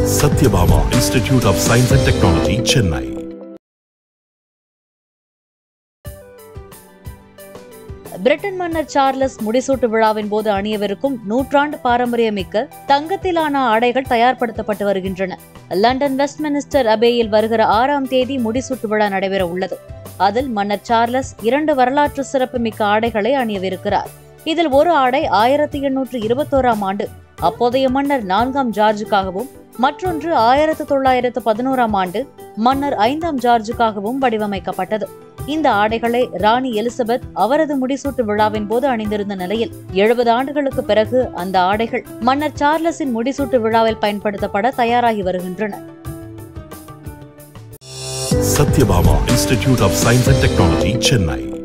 Satyabama Institute of Science and Technology, Chennai. Britain மன்னர் Charles முடிசூட்டு விழாவின் போது அணியவிருக்கும் நூற்றாண்டு பாரம்பரியமிக்க தங்கத்திலான ஆடைகள் தயார்படுத்தப்பட்டு வருகின்றன லண்டன் வெஸ்ட்மினிஸ்டர் அபேயில் வருகிற ஆறாம் தேதி முடிசூட்டு விழா நடைபெற உள்ளது அதில் மன்னர் சார்லஸ் இரண்டு வரலாற்று சிறப்புமிக்க ஆடைகளை அணியவிருக்கிறார் இதில் ஒரு ஆடை ஆயிரத்தி எண்ணூற்று இருபத்தோராம் ஆண்டு அப்போதைய மன்னர் நான்காம் ஜார்ஜுக்காகவும் மற்றொன்று ஆயிரத்து தொள்ளாயிரத்து பதினோராம் ஆண்டு மன்னர் ஐந்தாம் ஜார்ஜுக்காகவும் வடிவமைக்கப்பட்டது இந்த ஆடைகளை ராணி எலிசபெத் அவரது முடிசூட்டு விழாவின் போது அணிந்திருந்த நிலையில் எழுபது ஆண்டுகளுக்கு பிறகு அந்த ஆடைகள் மன்னர் சார்லஸின் முடிசூட்டு விழாவில் பயன்படுத்தப்பட தயாராகி வருகின்றன Satyabama Institute of Science and Technology, Chennai.